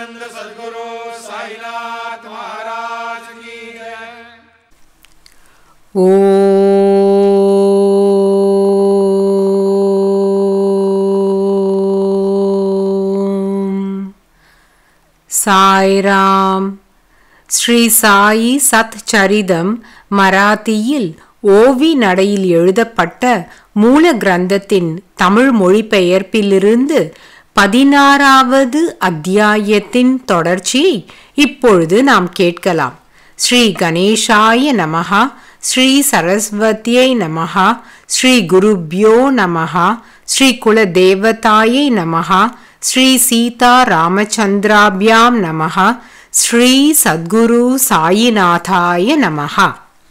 सच्चिदानंद सदगुरु साईनाथ महाराज की जय ஓம் சாய்ராம் ஸ்ரீ சாயி சத் சரிதம் மராத்தியில் ஓவி நடையில் எழுதப்பட்ட மூல கிரந்தத்தின் தமிழ் மொழிபெயர்ப்பிலிருந்து பதினாறாவது அத்தியாயத்தின் தொடர்ச்சியை இப்பொழுது நாம் கேட்கலாம் ஸ்ரீ கணேஷாய நமஹா ஸ்ரீ சரஸ்வதியை நமஹா ஸ்ரீ குருப்யோ நமஹா ஸ்ரீ குலதேவதாயை நமஹா ஸ்ரீ சீதா ராமச்சந்திராபியாம் நமஹா ஸ்ரீ சத்குரு சாயிநாதாய நமஹா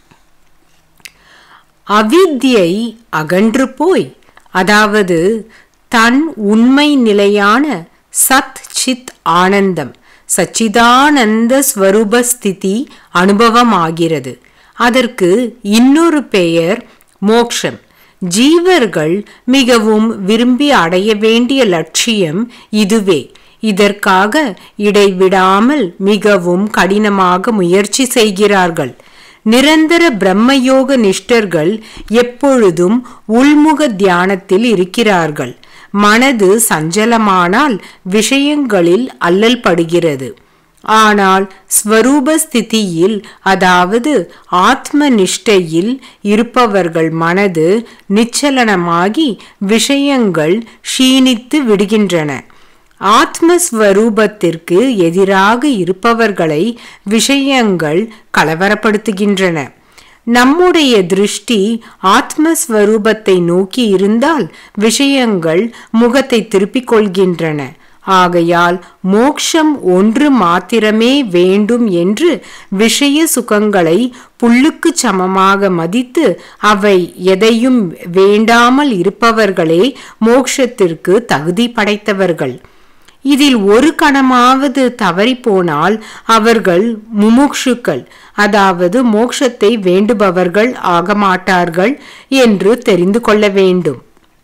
அவித்யை அகன்று போய் அதாவது தன் உண்மை நிலையான சத் சித் ஆனந்தம் சச்சிதானந்த ஸ்வரூபஸ்திதி அனுபவமாகிறது அதற்கு இன்னொரு பெயர் மோக்ஷம் ஜீவர்கள் மிகவும் விரும்பி அடைய வேண்டிய லட்சியம் இதுவே இதற்காக இடைவிடாமல் மிகவும் கடினமாக முயற்சி செய்கிறார்கள் நிரந்தர பிரம்மயோக நிஷ்டர்கள் எப்பொழுதும் உள்முக தியானத்தில் இருக்கிறார்கள் மனது சஞ்சலமானால் விஷயங்களில் அல்லல் படுகிறது ஆனால் ஸ்வரூப ஸ்திதியில் அதாவது ஆத்ம நிஷ்டையில் இருப்பவர்கள் மனது நிச்சலனமாகி விஷயங்கள் க்ஷீணித்து விடுகின்றன ஆத்மஸ்வரூபத்திற்கு எதிராக இருப்பவர்களை விஷயங்கள் கலவரப்படுத்துகின்றன நம்முடைய திருஷ்டி ஆத்மஸ்வரூபத்தை நோக்கி இருந்தால் விஷயங்கள் முகத்தை திருப்பிக் கொள்கின்றன ஆகையால் மோக்ஷம் ஒன்று மாத்திரமே வேண்டும் என்று விஷய சுகங்களை புல்லுக்கு சமமாக மதித்து அவை எதையும் வேண்டாமல் இருப்பவர்களே மோக்ஷத்திற்கு தகுதி படைத்தவர்கள் இதில் ஒரு கணமாவது தவறிப்போனால் அவர்கள் முமுக்ஷுக்கள் அதாவது மோக்ஷத்தை வேண்டுபவர்கள் ஆக மாட்டார்கள் என்று தெரிந்து கொள்ள வேண்டும்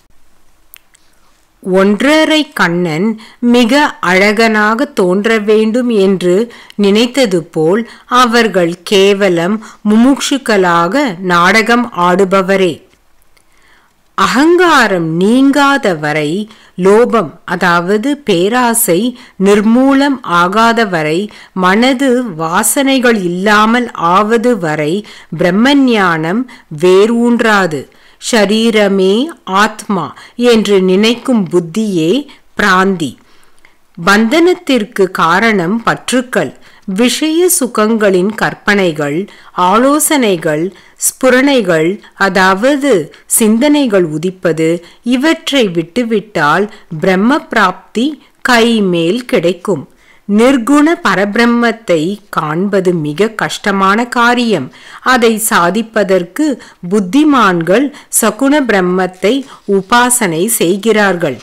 ஒன்றரை கண்ணன் மிக அழகனாக தோன்ற வேண்டும் என்று நினைத்தது போல் அவர்கள் கேவலம் முமுட்சுக்களாக நாடகம் ஆடுபவரே அகங்காரம் நீங்காத வரை லோபம் அதாவது பேராசை நிர்மூலம் ஆகாத வரை மனது வாசனைகள் இல்லாமல் ஆவது வரை பிரம்மஞானம் வேரூன்றாது ஷரீரமே ஆத்மா என்று நினைக்கும் புத்தியே பிராந்தி பந்தனத்திற்கு காரணம் பற்றுக்கள் விஷய சுகங்களின் கற்பனைகள் ஆலோசனைகள் ஸ்புரணைகள் அதாவது சிந்தனைகள் உதிப்பது இவற்றை விட்டுவிட்டால் பிரம்ம பிராப்தி கைமேல் கிடைக்கும் நிர்குண பரபிரம்மத்தை காண்பது மிக கஷ்டமான காரியம் அதை சாதிப்பதற்கு புத்திமான்கள் சகுண பிரம்மத்தை உபாசனை செய்கிறார்கள்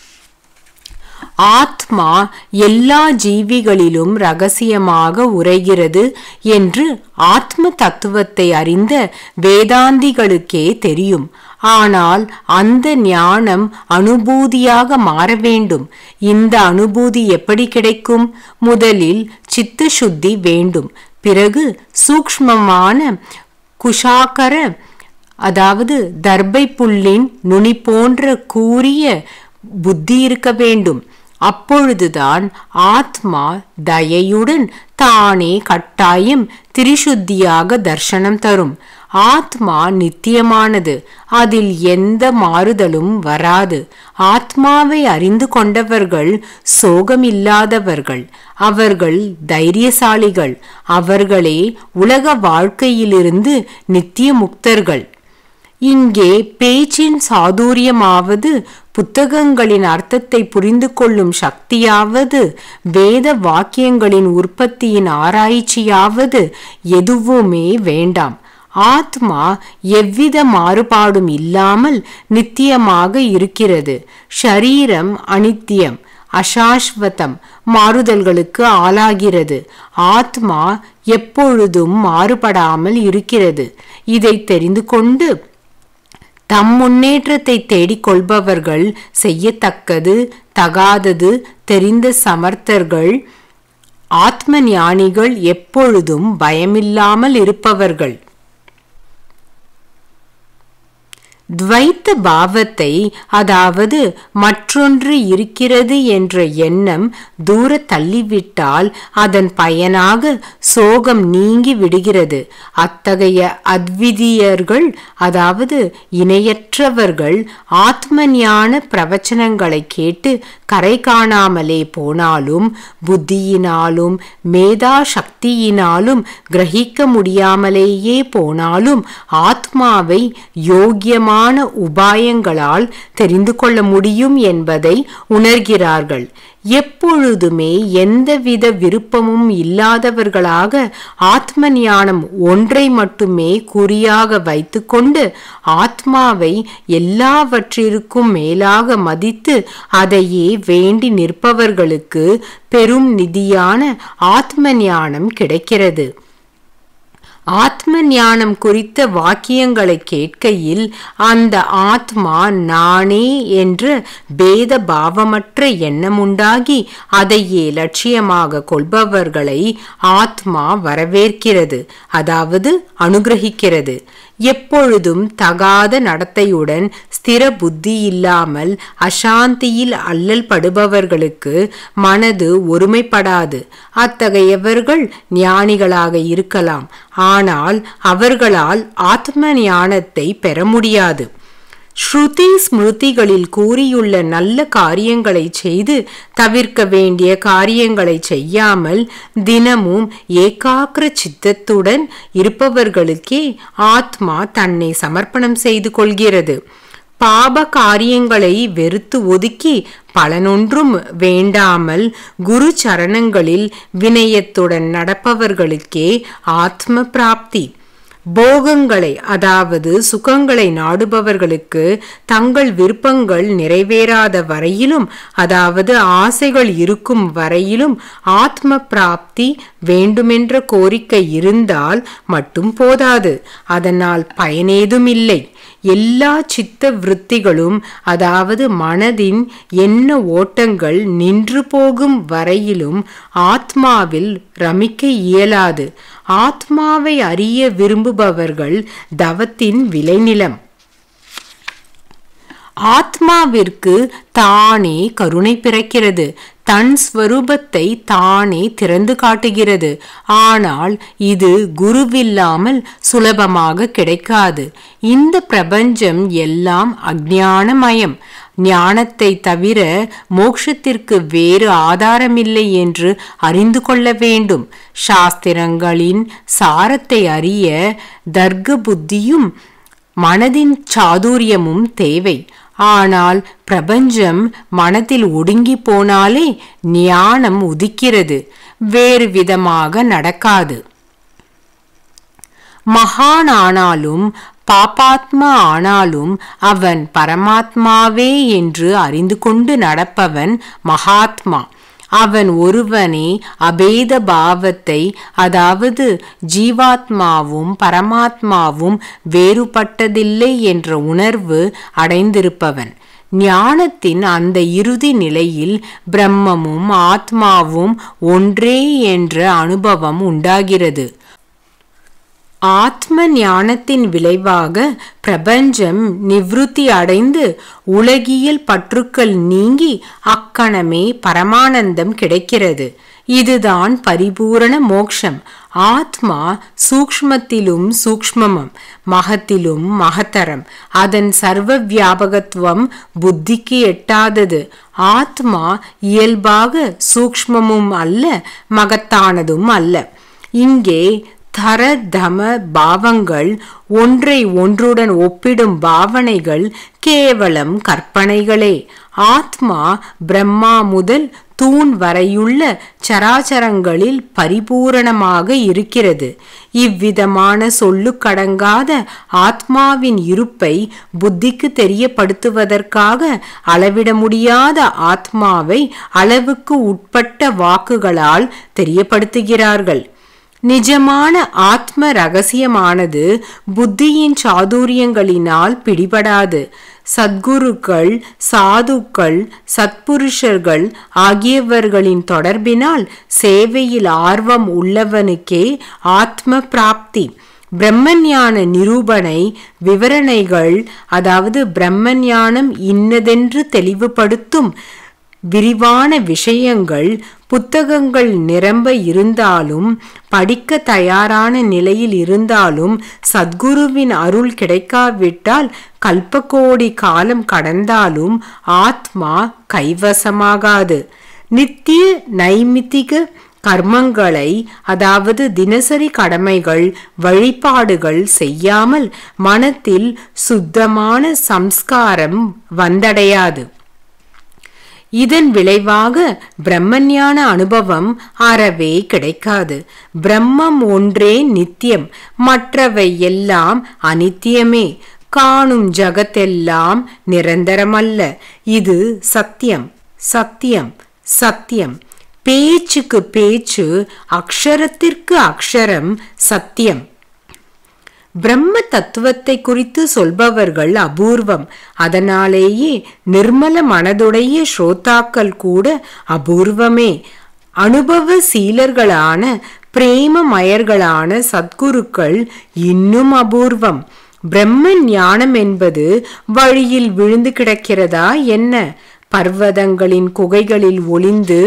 ஆத்மா எல்லா ஜீவிகளிலும் ரகசியமாக உரைகிறது என்று ஆத்ம தத்துவத்தை அறிந்த வேதாந்திகளுக்கே தெரியும் ஆனால் அந்த ஞானம் அனுபூதியாக மாற வேண்டும் இந்த அனுபூதி எப்படி கிடைக்கும் முதலில் சித்த சுத்தி வேண்டும் பிறகு சூக்ஷ்மமான குஷாக்கர அதாவது தர்பை புல்லின் நுனி போன்ற கூறிய புத்தி இருக்க வேண்டும் அப்பொழுதுதான் ஆத்மா தயையுடன் தானே கட்டாயம் திரிசுத்தியாக தர்சனம் தரும் ஆத்மா நித்தியமானது அதில் எந்த மாறுதலும் வராது ஆத்மாவை அறிந்து கொண்டவர்கள் சோகமில்லாதவர்கள் அவர்கள் தைரியசாலிகள் அவர்களே உலக வாழ்க்கையிலிருந்து நித்திய முக்தர்கள் இங்கே பேச்சின் சாதுரியமாவது புத்தகங்களின் அர்த்தத்தை புரிந்து கொள்ளும் சக்தியாவது வேத வாக்கியங்களின் உற்பத்தியின் ஆராய்ச்சியாவது எதுவுமே வேண்டாம் ஆத்மா எவ்வித மாறுபாடும் இல்லாமல் நித்தியமாக இருக்கிறது ஷரீரம் அனித்தியம் அசாஸ்வதம் மாறுதல்களுக்கு ஆளாகிறது ஆத்மா எப்பொழுதும் மாறுபடாமல் இருக்கிறது இதை தெரிந்து கொண்டு தம் முன்னேற்றத்தை தேடிக் கொள்பவர்கள் செய்யத்தக்கது தகாதது தெரிந்த சமர்த்தர்கள் ஆத்ம ஞானிகள் எப்பொழுதும் பயமில்லாமல் இருப்பவர்கள் துவைத்த பாவத்தை அதாவது மற்றொன்று இருக்கிறது என்ற எண்ணம் தூர தள்ளிவிட்டால் அதன் பயனாக சோகம் நீங்கி விடுகிறது அத்தகைய அத்விதீயர்கள் அதாவது இணையற்றவர்கள் ஆத்ம ஞான பிரவச்சனங்களை கேட்டு கரை காணாமலே போனாலும் புத்தியினாலும் மேதா சக்தியினாலும் கிரகிக்க முடியாமலேயே போனாலும் ஆத்மாவை யோக்கியமான உபாயங்களால் தெரிந்து கொள்ள முடியும் என்பதை உணர்கிறார்கள் எப்பொழுதுமே எந்தவித விருப்பமும் இல்லாதவர்களாக ஆத்ம ஞானம் ஒன்றை மட்டுமே குறியாக வைத்துக்கொண்டு ஆத்மாவை எல்லாவற்றிற்கும் மேலாக மதித்து அதையே வேண்டி நிற்பவர்களுக்கு பெரும் நிதியான ஆத்ம ஞானம் கிடைக்கிறது ஆத்ம ஞானம் குறித்த வாக்கியங்களை கேட்கையில் அந்த ஆத்மா நானே என்ற பேத பாவமற்ற எண்ணம் உண்டாகி அதையே லட்சியமாக கொள்பவர்களை ஆத்மா வரவேற்கிறது அதாவது அனுகிரகிக்கிறது எப்பொழுதும் தகாத நடத்தையுடன் ஸ்திர புத்தி இல்லாமல் அசாந்தியில் அல்லல் படுபவர்களுக்கு மனது ஒருமைப்படாது அத்தகையவர்கள் ஞானிகளாக இருக்கலாம் ஆனால் அவர்களால் ஆத்ம ஞானத்தை பெற முடியாது ஸ்ருதி ஸ்மிருதிகளில் கூறியுள்ள நல்ல காரியங்களை செய்து தவிர்க்க வேண்டிய காரியங்களை செய்யாமல் தினமும் ஏகாக்கிர சித்தத்துடன் இருப்பவர்களுக்கே ஆத்மா தன்னை சமர்ப்பணம் செய்து கொள்கிறது பாப காரியங்களை வெறுத்து ஒதுக்கி பலனொன்றும் வேண்டாமல் குரு சரணங்களில் வினயத்துடன் நடப்பவர்களுக்கே ஆத்ம பிராப்தி போகங்களை அதாவது சுகங்களை நாடுபவர்களுக்கு தங்கள் விருப்பங்கள் நிறைவேறாத வரையிலும் அதாவது ஆசைகள் இருக்கும் வரையிலும் ஆத்ம பிராப்தி வேண்டுமென்ற கோரிக்கை இருந்தால் மட்டும் போதாது அதனால் பயனேதும் இல்லை எல்லா சித்த விருத்திகளும் அதாவது மனதின் என்ன ஓட்டங்கள் நின்று போகும் வரையிலும் ஆத்மாவில் ரமிக்க இயலாது ஆத்மாவை அறிய விரும்புபவர்கள் தவத்தின் விளைநிலம் ஆத்மாவிற்கு தானே கருணை பிறக்கிறது தன் ஸ்வரூபத்தை தானே திறந்து காட்டுகிறது ஆனால் இது குருவில்லாமல் சுலபமாக கிடைக்காது இந்த பிரபஞ்சம் எல்லாம் அஜானமயம் ஞானத்தை தவிர மோட்சத்திற்கு வேறு ஆதாரமில்லை என்று அறிந்து கொள்ள வேண்டும் சாஸ்திரங்களின் சாரத்தை அறிய தர்க்க புத்தியும் மனதின் சாதுரியமும் தேவை ஆனால் பிரபஞ்சம் மனத்தில் ஒடுங்கி போனாலே ஞானம் உதிக்கிறது வேறு விதமாக நடக்காது மகான் ஆனாலும் பாப்பாத்மா ஆனாலும் அவன் பரமாத்மாவே என்று அறிந்து கொண்டு நடப்பவன் மகாத்மா அவன் ஒருவனே அபேத பாவத்தை அதாவது ஜீவாத்மாவும் பரமாத்மாவும் வேறுபட்டதில்லை என்ற உணர்வு அடைந்திருப்பவன் ஞானத்தின் அந்த இறுதி நிலையில் பிரம்மமும் ஆத்மாவும் ஒன்றே என்ற அனுபவம் உண்டாகிறது ஆத்ம ஞானத்தின் விளைவாக பிரபஞ்சம் நிவ்ருத்தி அடைந்து உலகியல் பற்றுக்கள் நீங்கி அக்கணமே பரமானந்தம் கிடைக்கிறது இதுதான் பரிபூரண மோக்ஷம் ஆத்மா சூக்ஷ்மத்திலும் சூக்ஷ்மமம் மகத்திலும் மகத்தரம் அதன் சர்வ வியாபகத்துவம் புத்திக்கு எட்டாதது ஆத்மா இயல்பாக சூக்ஷ்மமும் அல்ல மகத்தானதும் அல்ல இங்கே தர தம பாவங்கள் ஒன்றை ஒன்றுடன் ஒப்பிடும் பாவனைகள் கேவலம் கற்பனைகளே ஆத்மா பிரம்மா முதல் தூண் வரையுள்ள சராச்சரங்களில் பரிபூரணமாக இருக்கிறது இவ்விதமான சொல்லுக்கடங்காத ஆத்மாவின் இருப்பை புத்திக்கு தெரியப்படுத்துவதற்காக அளவிட முடியாத ஆத்மாவை அளவுக்கு உட்பட்ட வாக்குகளால் தெரியப்படுத்துகிறார்கள் நிஜமான ஆத்ம ரகசியமானது புத்தியின் சாதுரியங்களினால் பிடிபடாது சத்குருக்கள் சாதுக்கள் சத்புருஷர்கள் ஆகியவர்களின் தொடர்பினால் சேவையில் ஆர்வம் உள்ளவனுக்கே ஆத்ம பிராப்தி பிரம்மஞான நிரூபணை விவரணைகள் அதாவது பிரம்மஞானம் இன்னதென்று தெளிவுபடுத்தும் விரிவான விஷயங்கள் புத்தகங்கள் நிரம்ப இருந்தாலும் படிக்க தயாரான நிலையில் இருந்தாலும் சத்குருவின் அருள் கிடைக்காவிட்டால் கல்பகோடி காலம் கடந்தாலும் ஆத்மா கைவசமாகாது நித்திய நைமித்திக கர்மங்களை அதாவது தினசரி கடமைகள் வழிபாடுகள் செய்யாமல் மனத்தில் சுத்தமான சம்ஸ்காரம் வந்தடையாது இதன் விளைவாக பிரம்மஞான அனுபவம் அறவே கிடைக்காது பிரம்மம் ஒன்றே நித்தியம் மற்றவை எல்லாம் அனித்தியமே காணும் ஜகத்தெல்லாம் நிரந்தரமல்ல இது சத்தியம் சத்தியம் சத்தியம் பேச்சுக்கு பேச்சு அக்ஷரத்திற்கு அக்ஷரம் சத்தியம் பிரம்ம தத்துவத்தை குறித்து சொல்பவர்கள் அபூர்வம் அதனாலேயே நிர்மல மனதுடைய ஸ்ரோதாக்கள் கூட அபூர்வமே அனுபவ சீலர்களான பிரேமமயர்களான சத்குருக்கள் இன்னும் அபூர்வம் பிரம்ம ஞானம் என்பது வழியில் விழுந்து கிடக்கிறதா என்ன பர்வதங்களின் குகைகளில் ஒளிந்து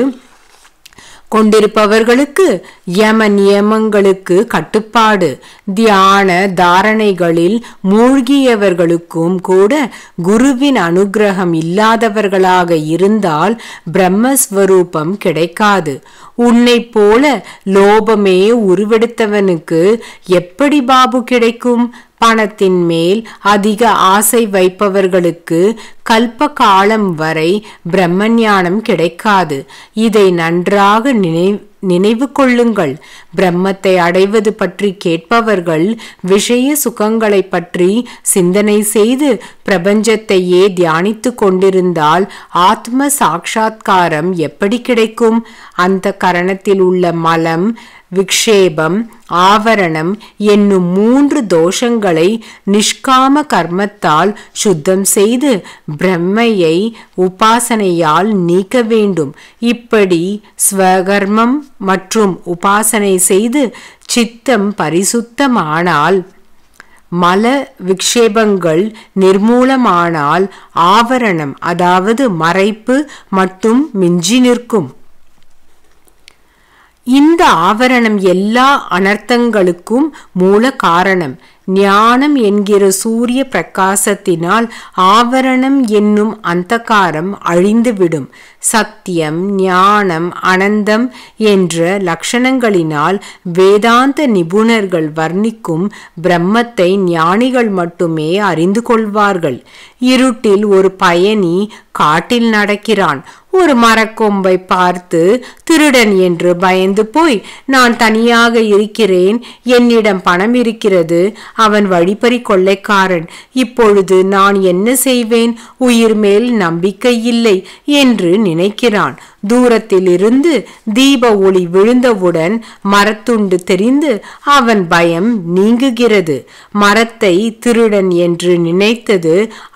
கொண்டிருப்பவர்களுக்கு யம நியமங்களுக்கு கட்டுப்பாடு தியான தாரணைகளில் மூழ்கியவர்களுக்கும் கூட குருவின் அனுகிரகம் இல்லாதவர்களாக இருந்தால் பிரம்மஸ்வரூபம் கிடைக்காது உன்னை போல லோபமே உருவெடுத்தவனுக்கு எப்படி பாபு கிடைக்கும் பணத்தின் மேல் அதிக ஆசை வைப்பவர்களுக்கு கல்ப காலம் வரை பிரம்மஞானம் கிடைக்காது இதை நன்றாக நினை நினைவு கொள்ளுங்கள் பிரம்மத்தை அடைவது பற்றி கேட்பவர்கள் விஷய சுகங்களை பற்றி சிந்தனை செய்து பிரபஞ்சத்தையே தியானித்து கொண்டிருந்தால் ஆத்ம சாட்சா்காரம் எப்படி கிடைக்கும் அந்த கரணத்தில் உள்ள மலம் விக்ஷேபம் ஆவரணம் என்னும் மூன்று தோஷங்களை நிஷ்காம கர்மத்தால் சுத்தம் செய்து பிரம்மையை உபாசனையால் நீக்க வேண்டும் இப்படி ஸ்வகர்மம் மற்றும் உபாசனை செய்து சித்தம் பரிசுத்தமானால் மல விக்ஷேபங்கள் நிர்மூலமானால் ஆவரணம் அதாவது மறைப்பு மட்டும் மிஞ்சி நிற்கும் இந்த ஆவரணம் எல்லா அனர்த்தங்களுக்கும் மூல காரணம் ஞானம் என்கிற சூரிய பிரகாசத்தினால் ஆவரணம் என்னும் அந்தகாரம் அழிந்துவிடும் சத்தியம் ஞானம் அனந்தம் என்ற லட்சணங்களினால் வேதாந்த நிபுணர்கள் வர்ணிக்கும் பிரம்மத்தை ஞானிகள் மட்டுமே அறிந்து கொள்வார்கள் இருட்டில் ஒரு பயணி காட்டில் நடக்கிறான் ஒரு மரக்கொம்பை பார்த்து திருடன் என்று பயந்து போய் நான் தனியாக இருக்கிறேன் என்னிடம் பணம் இருக்கிறது அவன் வழிப்பறி கொள்ளைக்காரன் இப்பொழுது நான் என்ன செய்வேன் உயிர் மேல் நம்பிக்கை இல்லை என்று நினைக்கிறான் தூரத்தில் இருந்து தீப ஒளி விழுந்தவுடன் மரத்துண்டு தெரிந்து அவன் பயம் நீங்குகிறது மரத்தை திருடன் என்று நினைத்தது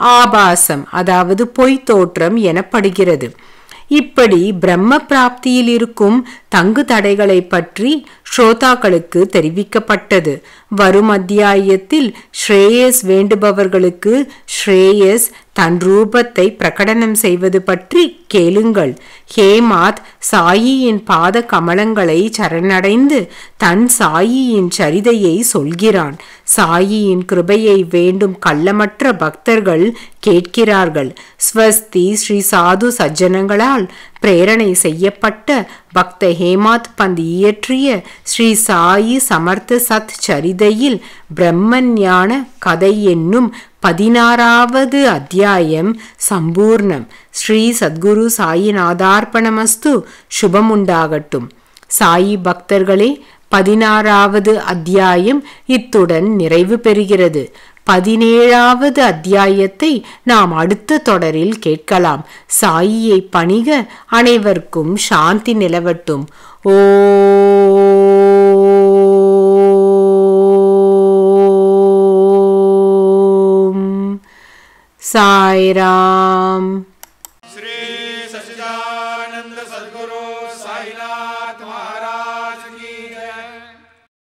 ஆபாசம் அதாவது பொய் தோற்றம் எனப்படுகிறது இப்படி பிரம்ம பிராப்தியில் இருக்கும் தங்கு தடைகளை பற்றி ஸ்ரோதாக்களுக்கு தெரிவிக்கப்பட்டது வரும் அத்தியாயத்தில் ஸ்ரேயஸ் வேண்டுபவர்களுக்கு ஸ்ரேயஸ் தன் ரூபத்தை பிரகடனம் செய்வது பற்றி கேளுங்கள் ஹேமாத் சாயியின் பாத கமலங்களை சரணடைந்து தன் சாயியின் சரிதையை சொல்கிறான் சாயியின் கிருபையை வேண்டும் கள்ளமற்ற பக்தர்கள் கேட்கிறார்கள் ஸ்வஸ்தி ஸ்ரீ சாது சஜ்ஜனங்களால் பிரேரணை செய்யப்பட்ட பக்த ஹேமாத் பந்த் இயற்றிய ஸ்ரீ சாயி சமர்த்த சத் சரிதையில் பிரம்மஞான கதை என்னும் பதினாறாவது அத்தியாயம் சம்பூர்ணம் ஸ்ரீ சத்குரு சாயிநாதார்ப்பணமஸ்து சுபமுண்டாகட்டும் சாயி பக்தர்களே பதினாறாவது அத்தியாயம் இத்துடன் நிறைவு பெறுகிறது பதினேழாவது அத்தியாயத்தை நாம் அடுத்த தொடரில் கேட்கலாம் சாயியை பணிக அனைவருக்கும் சாந்தி நிலவட்டும் ஓ சாய்ராம் श्री सच्चिदानंद सदगुरु साईनाथ महाराज